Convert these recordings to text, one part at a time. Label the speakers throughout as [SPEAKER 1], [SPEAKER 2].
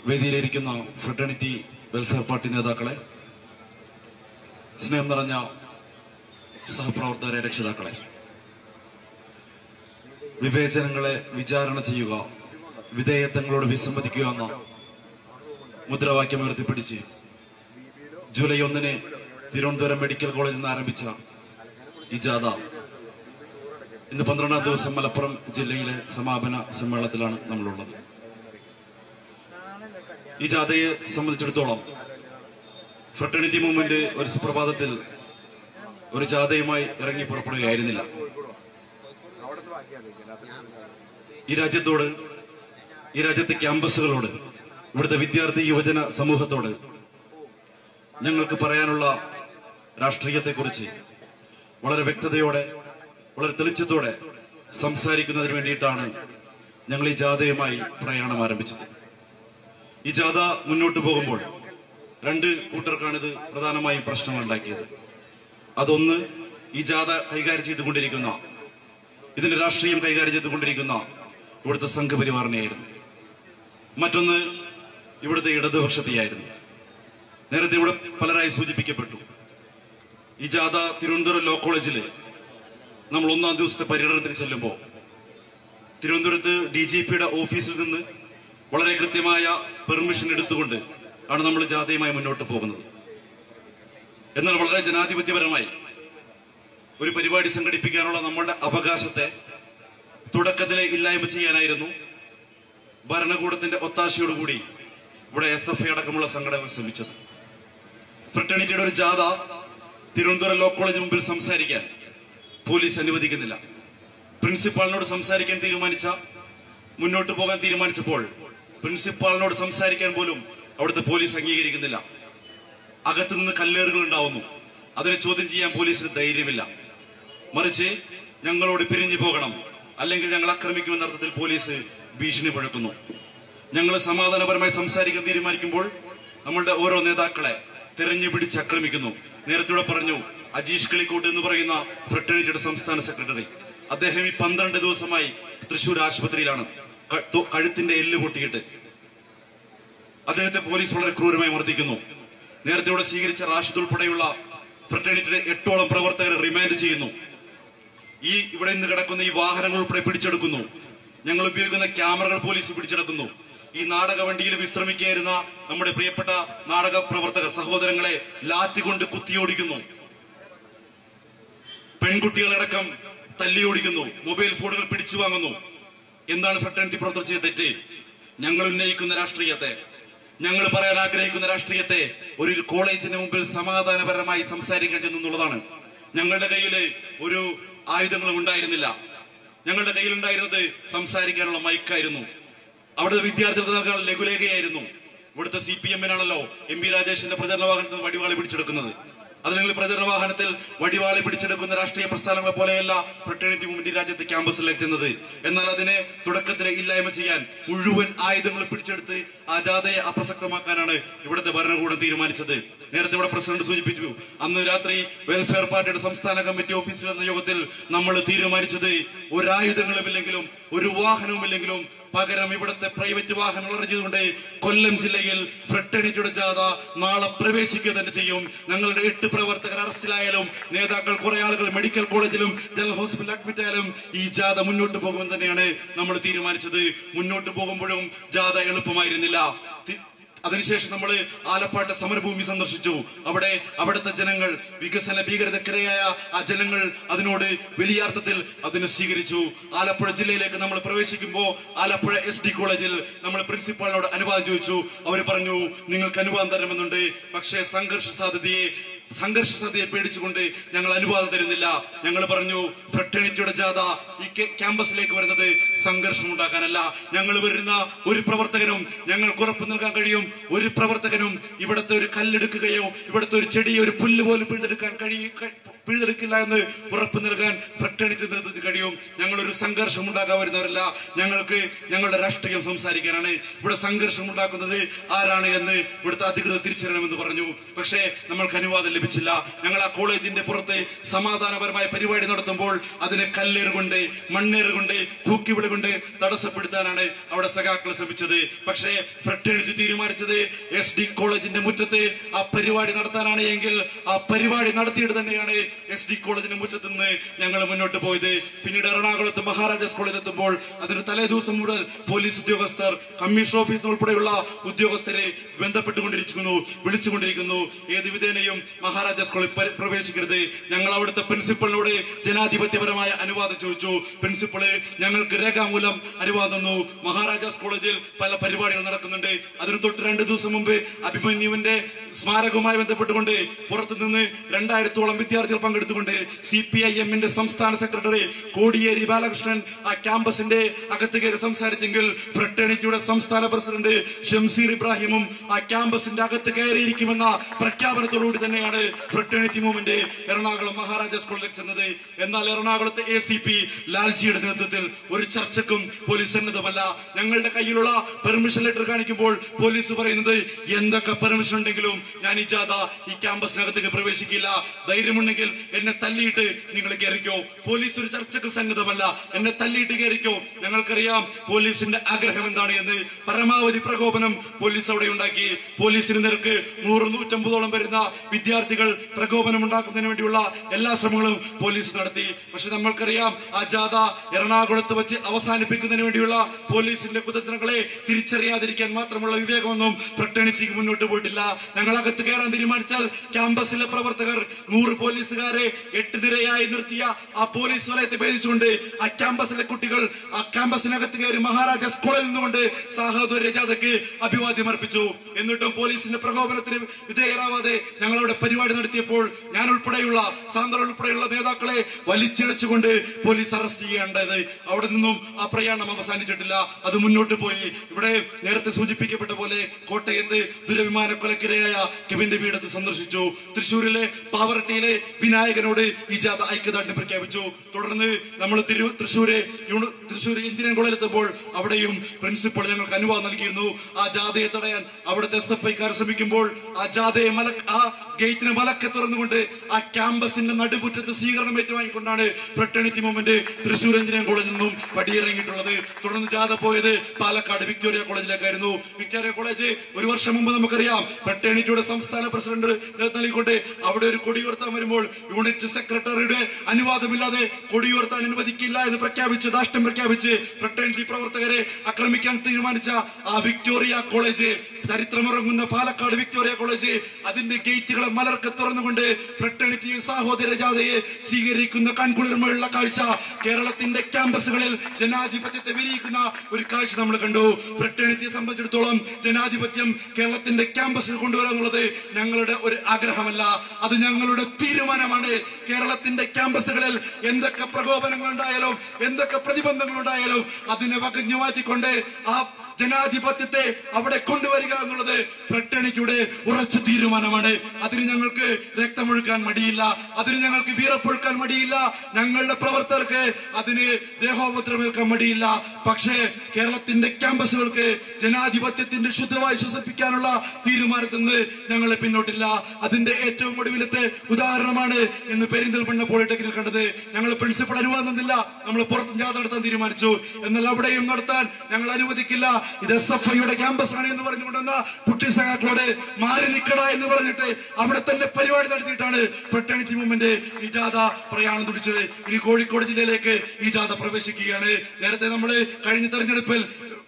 [SPEAKER 1] വേദിയിലിരിക്കുന്ന fraternity welfare party നേതാക്കളെ സ്നേഹം നിറഞ്ഞ സഹപ്രവർത്തകരെ രക്ഷിതാക്കളെ വിവേചനങ്ങളെ വിചാരണ ചെയ്യുക വിധേയത്വങ്ങളോട് വിസമ്മതിക്കുക എന്ന മുദ്രാവാക്യം ഉയർത്തിപ്പിടിച്ച് ജൂലൈ ഒന്നിന് തിരുവനന്തപുരം മെഡിക്കൽ കോളേജിൽ നിന്ന് ആരംഭിച്ച ഈ ജാഥ ഇന്ന് പന്ത്രണ്ടാം ദിവസം മലപ്പുറം ജില്ലയിലെ സമാപന സമ്മേളനത്തിലാണ് നമ്മളുള്ളത് ഈ ജാഥയെ സംബന്ധിച്ചിടത്തോളം ഫ്രട്ടേണിറ്റി മൂവ്മെന്റ് ഒരു സുപ്രഭാതത്തിൽ ഒരു ജാഥയുമായി ഇറങ്ങി പുറപ്പെടുകയായിരുന്നില്ല ഈ രാജ്യത്തോട് ഈ രാജ്യത്തെ ക്യാമ്പസുകളോട് ഇവിടുത്തെ വിദ്യാർത്ഥി യുവജന സമൂഹത്തോട് ഞങ്ങൾക്ക് പറയാനുള്ള രാഷ്ട്രീയത്തെക്കുറിച്ച് വളരെ വ്യക്തതയോടെ വളരെ തെളിച്ചത്തോടെ സംസാരിക്കുന്നതിന് വേണ്ടിയിട്ടാണ് ഞങ്ങൾ ഈ ജാഥയുമായി പ്രയാണം ആരംഭിച്ചത് ഈ ജാഥ മുന്നോട്ട് പോകുമ്പോൾ രണ്ട് കൂട്ടർക്കാണ് ഇത് പ്രധാനമായും പ്രശ്നങ്ങൾ ഉണ്ടാക്കിയത് അതൊന്ന് ഈ ജാഥ കൈകാര്യം ചെയ്തുകൊണ്ടിരിക്കുന്ന ഇതിന്റെ രാഷ്ട്രീയം കൈകാര്യം ചെയ്തുകൊണ്ടിരിക്കുന്ന ഇവിടുത്തെ സംഘപരിവാറിനെയായിരുന്നു മറ്റൊന്ന് ഇവിടുത്തെ ഇടതുപക്ഷത്തെയായിരുന്നു നേരത്തെ ഇവിടെ പലരായി സൂചിപ്പിക്കപ്പെട്ടു ഈ ജാഥ തിരുവനന്തപുരം ലോ കോളേജില് നമ്മൾ ഒന്നാം ദിവസത്തെ പര്യടനത്തിന് ചെല്ലുമ്പോൾ തിരുവനന്തപുരത്ത് ഡി ജി പിയുടെ ഓഫീസിൽ നിന്ന് വളരെ കൃത്യമായ പെർമിഷൻ എടുത്തുകൊണ്ട് ആണ് നമ്മൾ ജാഥയുമായി മുന്നോട്ട് പോകുന്നത് എന്നാൽ വളരെ ജനാധിപത്യപരമായി ഒരു പരിപാടി സംഘടിപ്പിക്കാനുള്ള നമ്മളുടെ അവകാശത്തെ തുടക്കത്തിലെ ഇല്ലായ്മ ചെയ്യാനായിരുന്നു ഭരണകൂടത്തിന്റെ ഒത്താശയോടുകൂടി ഇവിടെ എസ് എഫ് ഐ അടക്കമുള്ള സംഘടനകൾ ശ്രമിച്ചത് ഫ്രട്ടേണിറ്റിയുടെ ഒരു ജാഥ തിരുവനന്തപുരം ലോ കോളേജ് മുമ്പിൽ സംസാരിക്കാൻ പോലീസ് അനുവദിക്കുന്നില്ല പ്രിൻസിപ്പാളിനോട് സംസാരിക്കാൻ തീരുമാനിച്ച മുന്നോട്ട് പോകാൻ തീരുമാനിച്ചപ്പോൾ പ്രിൻസിപ്പാളിനോട് സംസാരിക്കാൻ പോലും അവിടുത്തെ പോലീസ് അംഗീകരിക്കുന്നില്ല അകത്തു നിന്ന് കല്ലേറുകൾ ഉണ്ടാവുന്നു അതിനെ ചോദ്യം ചെയ്യാൻ പോലീസിന് ധൈര്യമില്ല മറിച്ച് ഞങ്ങളോട് പിരിഞ്ഞു പോകണം അല്ലെങ്കിൽ ഞങ്ങൾ ആക്രമിക്കുമെന്ന അർത്ഥത്തിൽ പോലീസ് ഭീഷണി മുഴക്കുന്നു ഞങ്ങൾ സമാധാനപരമായി സംസാരിക്കാൻ തീരുമാനിക്കുമ്പോൾ നമ്മളുടെ ഓരോ നേതാക്കളെ തെരഞ്ഞു പിടിച്ച് ആക്രമിക്കുന്നു നേരത്തെ ഇവിടെ പറഞ്ഞു അജീഷ് കിളിക്കോട്ട് എന്ന് പറയുന്ന ഫ്രട്ടേണിറ്റിയുടെ സംസ്ഥാന സെക്രട്ടറി അദ്ദേഹം ഈ പന്ത്രണ്ട് ദിവസമായി തൃശൂർ ആശുപത്രിയിലാണ് ക- തു- കഴുത്തിന്റെ എല്ല് പൊട്ടിയിട്ട് അദ്ദേഹത്തെ പോലീസ് വളരെ ക്രൂരമായി മർദ്ദിക്കുന്നു നേരത്തെ ഇവിടെ സ്വീകരിച്ച റാഷിദ് ഉൾപ്പെടെയുള്ള ഫ്രട്ടേണിറ്റിയുടെ എട്ടോളം പ്രവർത്തകരെ റിമാൻഡ് ചെയ്യുന്നു ഈ ഇവിടെ നിന്ന് കിടക്കുന്ന ഈ വാഹനങ്ങൾ ഉൾപ്പെടെ പിടിച്ചെടുക്കുന്നു ഞങ്ങൾ ഉപയോഗിക്കുന്ന ക്യാമറകൾ പോലീസ് പിടിച്ചെടുക്കുന്നു ഈ നാടക വണ്ടിയിൽ വിശ്രമിക്കുകയായിരുന്ന നമ്മുടെ പ്രിയപ്പെട്ട നാടക പ്രവർത്തകർ സഹോദരങ്ങളെ ലാത്തി കൊണ്ട് കുത്തിയോടിക്കുന്നു പെൺകുട്ടികളടക്കം തല്ലിയോടിക്കുന്നു മൊബൈൽ ഫോണുകൾ പിടിച്ചു വാങ്ങുന്നു എന്താണ് ഫ്രട്ടേണിറ്റി പ്രവർത്തകർ ചെയ്ത തെറ്റ് ഞങ്ങൾ ഉന്നയിക്കുന്ന രാഷ്ട്രീയത്തെ ഞങ്ങൾ പറയാൻ ആഗ്രഹിക്കുന്ന രാഷ്ട്രീയത്തെ ഒരു കോളേജിന് മുമ്പിൽ സമാധാനപരമായി സംസാരിക്കാൻ ചെന്നു എന്നുള്ളതാണ് ഞങ്ങളുടെ കയ്യിൽ ഒരു ആയുധങ്ങളും ഉണ്ടായിരുന്നില്ല ഞങ്ങളുടെ കയ്യിലുണ്ടായിരുന്നത് സംസാരിക്കാനുള്ള മൈക്കായിരുന്നു അവിടുത്തെ വിദ്യാർത്ഥികൾക്ക് നൽകാൻ ലഘുലേഖയായിരുന്നു ഇവിടുത്തെ സി പി എമ്മിനാണല്ലോ എം പി രാജേഷിന്റെ പ്രചരണ വാഹനത്തിൽ നിന്ന് വടിവാളി പിടിച്ചെടുക്കുന്നത് അല്ലെങ്കിൽ പ്രചരണ വാഹനത്തിൽ വടിവാളി പിടിച്ചെടുക്കുന്ന രാഷ്ട്രീയ പ്രസ്ഥാനങ്ങളെ പോലെയല്ല ഫ്രട്ടേണിറ്റി മൂവ്മെന്റ് ഈ രാജ്യത്തെ ക്യാമ്പസിൽ എത്തുന്നത് എന്നാൽ അതിനെ തുടക്കത്തിലെ ഇല്ലായ്മ ചെയ്യാൻ മുഴുവൻ ആയുധങ്ങൾ പിടിച്ചെടുത്ത് ആ ജാഥയെ അപ്രസക്തമാക്കാനാണ് ഇവിടുത്തെ ഭരണകൂടം തീരുമാനിച്ചത് നേരത്തെ ഇവിടെ പ്രസിഡന്റ് സൂചിപ്പിച്ചു അന്ന് രാത്രി വെൽഫെയർ പാർട്ടിയുടെ സംസ്ഥാന കമ്മിറ്റി ഓഫീസിൽ നടന്ന യോഗത്തിൽ നമ്മൾ തീരുമാനിച്ചത് ഒരായുധങ്ങളുമില്ലെങ്കിലും ഒരു വാഹനവുമില്ലെങ്കിലും പകരം ഇവിടുത്തെ പ്രൈവറ്റ് വാഹനങ്ങൾ അറേഞ്ച് ചെയ്തുകൊണ്ട് കൊല്ലം ജില്ലയിൽ ഫ്രട്ടേണിറ്റിയുടെ ജാഥ നാളെ പ്രവേശിക്കുക തന്നെ ചെയ്യും ഞങ്ങളുടെ എട്ട് പ്രവർത്തകർ അറസ്റ്റിലായാലും നേതാക്കൾ കുറെ ആളുകൾ മെഡിക്കൽ കോളേജിലും ജനറൽ ഹോസ്പിറ്റലിൽ അഡ്മിറ്റ് ആയാലും ഈ ജാഥ മുന്നോട്ട് പോകുമെന്ന് തന്നെയാണ് നമ്മൾ തീരുമാനിച്ചത് മുന്നോട്ട് പോകുമ്പോഴും ജാഥ എളുപ്പമായിരുന്നില്ല തി- അതിനുശേഷം നമ്മൾ ആലപ്പാട്ട് സമരഭൂമി സന്ദർശിച്ചു അവിടെ അവിടുത്തെ ജനങ്ങൾ വികസന ഭീകരതക്കിരയായ ആ ജനങ്ങൾ അതിനോട് വലിയ അർത്ഥത്തിൽ അതിനെ സ്വീകരിച്ചു ആലപ്പുഴ ജില്ലയിലേക്ക് നമ്മൾ പ്രവേശിക്കുമ്പോൾ ആലപ്പുഴ എസ് ഡി കോളേജിൽ നമ്മൾ പ്രിൻസിപ്പാളിനോട് അനുവാദം ചോദിച്ചു അവർ പറഞ്ഞു നിങ്ങൾക്ക് അനുവാദം തരണമെന്നുണ്ട് പക്ഷേ സംഘർഷ സാധ്യതയെ സംഘർഷ സാധ്യതയെ പേടിച്ചുകൊണ്ട് ഞങ്ങൾ അനുവാദം തരുന്നില്ല ഞങ്ങൾ പറഞ്ഞു ഫ്രട്ടേണിറ്റിയുടെ ജാഥ ഈ കെ- ക്യാമ്പസിലേക്ക് വരുന്നത് സംഘർഷം ഉണ്ടാക്കാനല്ല ഞങ്ങൾ വരുന്ന ഒരു പ്രവർത്തകനും ഞങ്ങൾക്ക് ഉറപ്പ് നൽകാൻ കഴിയും ഒരു പ്രവർത്തകനും ഇവിടുത്തെ ഒരു കല്ലെടുക്കുകയോ ഇവിടുത്തെ ഒരു ചെടിയോ ഒരു പുല്ല് പോലും പിഴുതെടുക്കാൻ കഴിയും പിഴുതെടുക്കില്ല എന്ന് ഉറപ്പ് നൽകാൻ ഫ്രട്ടേണിറ്റി നേതൃത്വത്തിന് കഴിയും ഞങ്ങളൊരു സംഘർഷം ഉണ്ടാക്കാൻ വരുന്നവരല്ല ഞങ്ങൾക്ക് ഞങ്ങളുടെ രാഷ്ട്രീയം സംസാരിക്കാനാണ് ഇവിടെ സംഘർഷം ഉണ്ടാക്കുന്നത് ആരാണ് എന്ന് ഇവിടുത്തെ അധികൃതർ തിരിച്ചറിയണമെന്ന് പറഞ്ഞു പക്ഷേ നമ്മൾക്ക് അനുവാദം ലഭിച്ചില്ല ഞങ്ങൾ ആ കോളേജിന്റെ പുറത്ത് സമാധാനപരമായ പരിപാടി നടത്തുമ്പോൾ അതിനെ കല്ലേറ് കൊണ്ട് മണ്ണേറ് കൊണ്ട് തൂക്കിവിളി കൊണ്ട് തടസ്സപ്പെടുത്താനാണ് അവിടെ സഖാക്കൾ ശ്രമിച്ചത് പക്ഷേ ഫ്രട്ടേണിറ്റി തീരുമാനിച്ചത് എസ് ഡി കോളേജിന്റെ മുറ്റത്ത് ആ പരിപാടി നടത്താനാണ് എങ്കിൽ ആ പരിപാടി നടത്തിയിട്ട് തന്നെയാണ് എസ് ഡി കോളേജിന്റെ മുറ്റത്ത് നിന്ന് ഞങ്ങൾ മുന്നോട്ട് പോയത് പിന്നീട് എറണാകുളത്ത് മഹാരാജാസ് കോളേജിൽ എത്തുമ്പോൾ അതിന് തലേ ദിവസം മുതൽ പോലീസ് ഉദ്യോഗസ്ഥർ കമ്മീഷൻ ഓഫീസ് ഉൾപ്പെടെയുള്ള ഉദ്യോഗസ്ഥരെ ബന്ധപ്പെട്ടുകൊണ്ടിരിക്കുന്നു വിളിച്ചുകൊണ്ടിരിക്കുന്നു ഏത് വിധേനയും മഹാരാജാസ് കോളേജ് പരി- പ്രവേശിക്കരുത് ഞങ്ങൾ അവിടുത്തെ പ്രിൻസിപ്പളിനോട് ജനാധിപത്യപരമായ അനുവാദം ചോദിച്ചു പ്രിൻസിപ്പള് ഞങ്ങൾക്ക് രേഖാമൂലം അനുവാദം തന്നു മഹാരാജാസ് കോളേജിൽ പല പരിപാടികൾ നടക്കുന്നുണ്ട് അതിന് തൊട്ട് രണ്ട് ദിവസം മുമ്പ് അഭിമന്യുവിന്റെ സ്മാരകവുമായി ബന്ധപ്പെട്ടുകൊണ്ട് പുറത്തുനിന്ന് രണ്ടായിരത്തോളം വിദ്യാർത്ഥികൾ പങ്കെടുത്തുകൊണ്ട് സി പി ഐ എമ്മിന്റെ സംസ്ഥാന സെക്രട്ടറി കോടിയേരി ബാലകൃഷ്ണൻ ആ ക്യാമ്പസിന്റെ അകത്ത് കയറി സംസാരിച്ചെങ്കിൽ ഫ്രട്ടേണിറ്റിയുടെ സംസ്ഥാന പ്രസിഡന്റ് ഷംസീർ ഇബ്രാഹിമും ആ ക്യാമ്പസിന്റെ അകത്ത് കയറിയിരിക്കുമെന്ന പ്രഖ്യാപനത്തോടുകൂടി തന്നെയാണ് ഫ്രട്ടേണിറ്റി മൂവ്മെന്റ് എറണാകുളം മഹാരാജാസ് കോളേജിൽ ചെന്നത് എന്നാൽ എറണാകുളത്തെ എ സി പി ലാൽജിയുടെ നേതൃത്വത്തിൽ ഒരു ചർച്ചക്കും പോലീസ് സന്നദ്ധമല്ല ഞങ്ങളുടെ കയ്യിലുള്ള പെർമിഷൻ ലെറ്റർ കാണിക്കുമ്പോൾ പോലീസ് പറയുന്നത് എന്തൊക്കെ പെർമിഷൻ ഉണ്ടെങ്കിലും ഞാൻ ഈ ജാഥ ഈ ക്യാമ്പസിനകത്തേക്ക് പ്രവേശിക്കില്ല ധൈര്യമുണ്ടെങ്കിൽ എന്നെ തല്ലിയിട്ട് നിങ്ങൾ കയറിക്കോ പോലീസ് ഒരു ചർച്ചക്ക് സന്നദ്ധമല്ല എന്നെ തല്ലിയിട്ട് കയറിക്കോ ഞങ്ങൾക്കറിയാം പോലീസിന്റെ ആഗ്രഹം എന്താണ് എന്ന് പരമാവധി പ്രകോപനം പോലീസ് അവിടെ ഉണ്ടാക്കി പോലീസിന് നിരക്ക് നൂറ് നൂറ്റമ്പതോളം വരുന്ന വിദ്യാർത്ഥികൾ പ്രകോപനം ഉണ്ടാക്കുന്നതിന് വേണ്ടിയുള്ള എല്ലാ ശ്രമങ്ങളും പോലീസ് നടത്തി പക്ഷെ നമ്മൾക്കറിയാം ആ ജാഥ എറണാകുളത്ത് വെച്ച് അവസാനിപ്പിക്കുന്നതിന് വേണ്ടിയുള്ള പോലീസിന്റെ കുതന്ത്രങ്ങളെ തിരിച്ചറിയാതിരിക്കാൻ മാത്രമുള്ള വിവേകമൊന്നും ഫ്രട്ടേണിറ്റിക്ക് മുന്നോട്ട് പോയിട്ടില്ല ഞങ്ങൾ അകത്ത് കയറാൻ തീരുമാനിച്ചാൽ ക്യാമ്പസിലെ പ്രവർത്തകർ നൂറ് പോലീസുകാരെ എട്ട് നിരയായി നിർത്തിയ ആ പോലീസ് വലയത്തെ ഭേദിച്ചുകൊണ്ട് ആ ക്യാമ്പസിലെ കുട്ടികൾ ആ ക്യാമ്പസിനകത്ത് കയറി മഹാരാജ സ്കൂളിൽ നിന്നുകൊണ്ട് സാഹോദര്യ ജാഥയ്ക്ക് അഭിവാദ്യം അർപ്പിച്ചു എന്നിട്ടും പോലീസിന്റെ പ്രകോപനത്തിന് വിധേയരാവാതെ ഞങ്ങളവിടെ പരിപാടി നടത്തിയപ്പോൾ ഞാൻ ഉൾപ്പെടെയുള്ള സാന്ദ്ര ഉൾപ്പെടെയുള്ള നേതാക്കളെ വലിച്ചിഴച്ചുകൊണ്ട് പോലീസ് അറസ്റ്റ് ചെയ്യേണ്ടത് അവിടെ നിന്നും ആ പ്രയാണം അവസാനിച്ചിട്ടില്ല അത് മുന്നോട്ട് പോയി ഇവിടെ നേരത്തെ സൂചിപ്പിക്കപ്പെട്ട പോലെ കോട്ടയത്ത് ദുരവിമാന കൊലക്കിരയായ കെവിന്റെ വീടത്ത് സന്ദർശിച്ചു തൃശൂരിലെ പാവറട്ടിയിലെ വിനായകനോട് ഈ ജാഥ ഐക്യദാർഢ്യം പ്രഖ്യാപിച്ചു തുടർന്ന് നമ്മൾ തിരു തൃശൂര് യൂണി- തൃശൂർ എഞ്ചിനീയറിംഗ് കോളേജിൽ എത്തുമ്പോൾ അവിടെയും പ്രിൻസിപ്പൾ ഞങ്ങൾക്ക് അനുവാദം നൽകിയിരുന്നു ആ ജാഥയെ തടയാൻ അവിടുത്തെ എസ് എഫ് ഐക്കാർ ശ്രമിക്കുമ്പോൾ ആ ജാഥയെ മല ആ ഗേറ്റിന് മലക്കെ തുറന്നുകൊണ്ട് ആ ക്യാമ്പസിന്റെ നടുമുറ്റത്ത് സ്വീകരണം ഏറ്റുവാങ്ങിക്കൊണ്ടാണ് ഫ്രട്ടേണിറ്റി മൂവ്മെന്റ് തൃശൂർ എഞ്ചിനീയറിംഗ് കോളേജിൽ നിന്നും പടിയിറങ്ങിയിട്ടുള്ളത് തുടർന്ന് ജാഥ പോയത് പാലക്കാട് വിക്ടോറിയ കോളേജിലേക്കായിരുന്നു വിക്ടോറിയ കോളേജ് ഒരു വർഷം മുമ്പ് നമുക്കറിയാം ഫ്രട്ടേണിറ്റിയുടെ സംസ്ഥാന പ്രസിഡന്റ് നേതൃത്വം നൽകിക്കൊണ്ട് അവിടെ ഒരു കൊടിയുയർത്താൻ വരുമ്പോൾ യൂണിറ്റ് സെക്രട്ടറിയുടെ അനുവാദമില്ലാതെ കൊടിയുയർത്താൻ അനുവദിക്കില്ല എന്ന് പ്രഖ്യാപിച്ച് ദാഷ്ട്യം പ്രഖ്യാപിച്ച് ഫ്രട്ടേണിറ്റി പ്രവർത്തകരെ ആക്രമിക്കാൻ തീരുമാനിച്ച ആ വിക്ടോറിയ കോളേജ് ചരിത്രമിറങ്ങുന്ന പാലക്കാട് വിക്ടോറിയ കോളേജ് അതിന്റെ ഗേറ്റുകളെ മലർക്ക് തുറന്നുകൊണ്ട് ഫ്രട്ടേണിറ്റി സഹോദര ജാഥയെ സ്വീകരിക്കുന്ന കൺകുളിർമയുള്ള കാഴ്ച കേരളത്തിന്റെ ക്യാമ്പസുകളിൽ ജനാധിപത്യത്തെ വിരിയിക്കുന്ന ഒരു കാഴ്ച നമ്മൾ കണ്ടു ഫ്രട്ടേണിറ്റിയെ സംബന്ധിച്ചിടത്തോളം ജനാധിപത്യം കേരളത്തിന്റെ ക്യാമ്പസിൽ കൊണ്ടുവരിക എന്നുള്ളത് ഞങ്ങളുടെ ഒരു ആഗ്രഹമല്ല അത് ഞങ്ങളുടെ തീരുമാനമാണ് കേരളത്തിന്റെ ക്യാമ്പസുകളിൽ എന്തൊക്കെ പ്രകോപനങ്ങൾ ഉണ്ടായാലും എന്തൊക്കെ പ്രതിബന്ധങ്ങൾ ഉണ്ടായാലും അതിനെ വകഞ്ഞു മാറ്റിക്കൊണ്ട് ആ ജനാധിപത്യത്തെ അവിടെ കൊണ്ടുവരിക എന്നുള്ളത് ഫ്രട്ടേണിറ്റിയുടെ ഉറച്ച തീരുമാനമാണ് അതിന് ഞങ്ങൾക്ക് രക്തമൊഴുക്കാൻ മടിയില്ല അതിന് ഞങ്ങൾക്ക് വീറപ്പൊഴുക്കാൻ മടിയില്ല ഞങ്ങളുടെ പ്രവർത്തകർക്ക് അതിന് ദേഹോപദ്രമേൽക്കാൻ മടിയില്ല പക്ഷേ കേരളത്തിന്റെ ക്യാമ്പസുകൾക്ക് ജനാധിപത്യത്തിന്റെ ശുദ്ധമായി ശ്വസിപ്പിക്കാനുള്ള തീരുമാനത്തിൽ നിന്ന് ഞങ്ങളെ പിന്നോട്ടില്ല അതിന്റെ ഏറ്റവും ഒടുവിലത്തെ ഉദാഹരണമാണ് ഇന്ന് പെരിന്തൽമണ്ണ പോളിടെക്നിൽ കണ്ടത് ഞങ്ങൾ പ്രിൻസിപ്പൾ അനുവാദം തന്നില്ല നമ്മൾ പുറത്ത് ജാഥ നടത്താൻ തീരുമാനിച്ചു എന്നാൽ അവിടെയും നടത്താൻ ഞങ്ങൾ അനുവദിക്കില്ല ഇത് എസ് എഫ് ഐയുടെ ക്യാമ്പസ് ആണ് എന്ന് പറഞ്ഞുകൊണ്ടുവന്ന കുട്ടി സഖാക്കളോട് മാറി നിൽക്കട എന്ന് പറഞ്ഞിട്ട് അവിടെ തന്നെ പരിപാടി നടത്തിയിട്ടാണ് ഫ്രട്ടേണിറ്റി മൂവ്മെന്റ് ഈ ജാഥ പ്രയാണം തുടിച്ചത് ഇനി കോഴിക്കോട് ജില്ലയിലേക്ക് ഈ ജാഥ പ്രവേശിക്കുകയാണ് നേരത്തെ നമ്മൾ കഴിഞ്ഞ തെരഞ്ഞെടുപ്പിൽ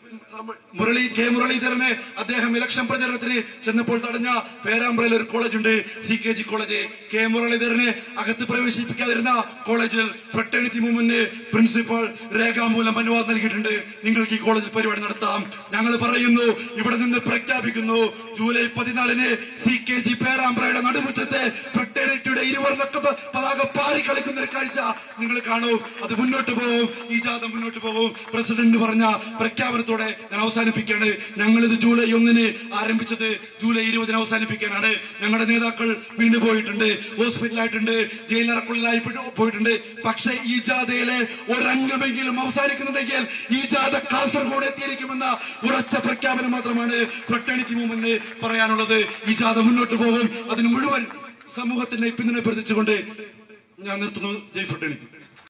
[SPEAKER 1] മുരളി കെ മുരളീധരനെ അദ്ദേഹം ഇലക്ഷൻ പ്രചരണത്തിന് ചെന്നപ്പോൾ തടഞ്ഞ പേരാമ്പ്രയിൽ ഒരു കോളേജ് ഉണ്ട് C K G college K മുരളീധരനെ അകത്ത് പ്രവേശിപ്പിക്കാതിരുന്ന കോളേജിൽ ഫ്രട്ടേണിറ്റി മൂവ്മെന്റ് പ്രിൻസിപ്പൽ രേഖാമൂലം അനുവാദം നൽകിയിട്ടുണ്ട് നിങ്ങൾക്ക് ഈ കോളേജിൽ പരിപാടി നടത്താം ഞങ്ങൾ പറയുന്നു ഇവിടെ നിന്ന് പ്രഖ്യാപിക്കുന്നു ജൂലൈ പതിനാലിന് സി കെ ജി പേരാമ്പ്രയുടെ നടുമുറ്റത്തെ ഫ്രട്ടേണിറ്റിയുടെ ഇരുവർണ്ണ പത- പതാക പാറി കളിക്കുന്ന ഒരു കാഴ്ച നിങ്ങൾ കാണൂ അത് മുന്നോട്ട് പോകും ഈ ജാഥ മുന്നോട്ട് പോകും പ്രസിഡന്റ് പറഞ്ഞ പ്രഖ്യാപനത്തോടെ ഞാൻ അവസാനിപ്പിക്കുകയാണ് ഞങ്ങൾ ഇത് ജൂലൈ ഒന്നിന് ആരംഭിച്ചത് ജൂലൈ ഇരുപതിന് അവസാനിപ്പിക്കാനാണ് ഞങ്ങളുടെ നേതാക്കൾ വീണ്ടും പോയിട്ടുണ്ട് ഹോസ്പിറ്റലായിട്ടുണ്ട് ജയിലറക്കുള്ളിലായി പോയിട്ടുണ്ട് പക്ഷേ ഈ ജാഥയിലെ ഒരംഗമെങ്കിലും അവസാനിക്കുന്നുണ്ടെങ്കിൽ ഈ ജാഥ കാസർഗോഡ് എത്തിയിരിക്കുമെന്ന ഉറച്ച പ്രഖ്യാപനം മാത്രമാണ് ഫ്രട്ടേണിറ്റി മൂവ്മെന്റ് പറയാനുള്ളത് ഈ ജാഥ മുന്നോട്ട് പോകും അതിന് മുഴുവൻ സമൂഹത്തിന്റെ പിന്തുണ പ്രവർത്തിച്ചുകൊണ്ട് ഞാൻ നിർത്തുന്നു ജയ് ഫ്രട്ടേണിറ്റി